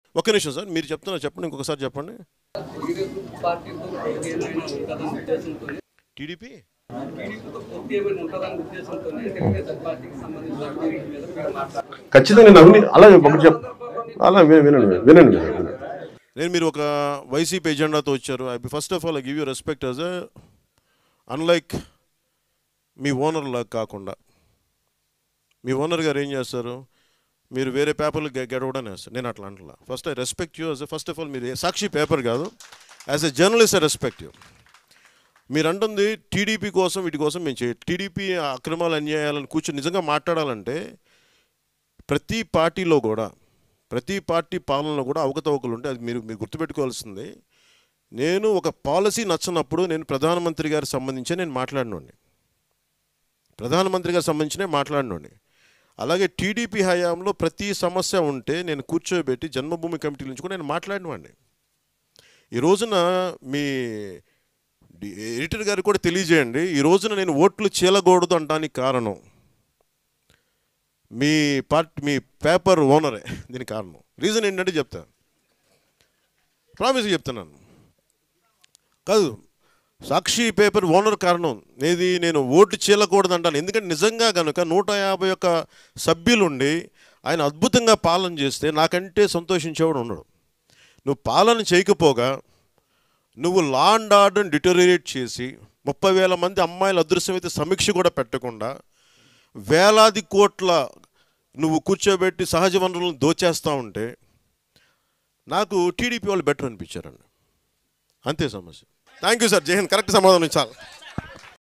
ఒక్క నిమిషం సార్ మీరు చెప్తున్నారు చెప్పండి ఇంకొకసారి చెప్పండి టీడీపీ పార్టీతో పోటీ ఏమైనా ఉంటుందన్న ఉద్దేశంతో టీడీపీ టీడీపీతో పోటీ ఏమైనా ఉంటుందన్న ఉద్దేశంతోనే తెలుగుదేశం పార్టీకి సంబంధించిన అవినీతి మీద మీరు మాట్లాడారు ఖచ్చితంగా నేను అవినీ అలా ఒకటి చెప్ అలా వినండి వినండి వినండి వినండి నేను మీరు ఒక వైసీపీ ఎజెండాతో వచ్చారు I first of all I give you respect as a unlike మీ ఓనర్ లాగా కాకుండా మీ ఓనర్ గారు ఏం చేస్తారు మీరు వేరే పేపర్లు గెడవడం వేస్తారు నేను అట్లా అంటలా first I respect you as first of all మీరు ఏ- సాక్షి పేపర్ కాదు as a journalist I respect you మీరు అంటుంది టీడీపీ కోసం వీటి కోసం మేము చేయ టీడీపీ అక్రమాలు అన్యాయాలను కూర్చొని నిజంగా మాట్లాడాలంటే ప్రతి పార్టీలో కూడా ప్రతి పార్టీ పాలనలో కూడా అవకతవకలు ఉంటే అది మీరు మీరు గుర్తుపెట్టుకోవాల్సింది నేను ఒక పాలసీ నచ్చనప్పుడు నేను ప్రధానమంత్రి గారికి సంబంధించి నేను మాట్లాడినండి ప్రధానమంత్రి గారికి సంబంధించినే మాట్లాడినండి అలాగే టీడీపీ హయాంలో ప్రతి సమస్య ఉంటే నేను కూర్చోబెట్టి జన్మభూమి కమిటీ నుంచి కూడా నేను మాట్లాడినవాడిని ఈ రోజున మీ డి- ఎడిటర్ గారికి కూడా తెలియజేయండి ఈ రోజున నేను ఓట్లు చీలకూడదు అనడానికి కారణం మీ పార్టీ మీ పేపర్ ఓనరే దీనికి కారణం రీజన్ ఏంటంటే చెప్తా ప్రామిస్ చెప్తున్నాను కాదు సాక్షి పేపర్ ఓనర్ కారణం ఏది నేను ఓటు చీలకూడదు అంటాను ఎందుకంటే నిజంగా కనుక నూట యాభై ఒక్క సభ్యులుండి ఆయన అద్భుతంగా పాలన చేస్తే నాకంటే సంతోషించేవాడు ఉండడు నువ్వు పాలన చేయకపోగా నువ్వు లా అండ్ ఆర్డర్ని డిటోరియేట్ చేసి ముప్పై వేల మంది అమ్మాయిల అదృశ్యమైతే సమీక్ష కూడా పెట్టకుండా వేలాది కోట్ల నువ్వు కూర్చోబెట్టి సహజ వనరులను దోచేస్తూ ఉంటే నాకు టీడీపీ వాళ్ళు బెటర్ అనిపించారండి అంతే సమస్య థ్యాంక్ యూ సార్ జై హింద్ కరెక్ట్ సమాధానం ఇచ్చాలి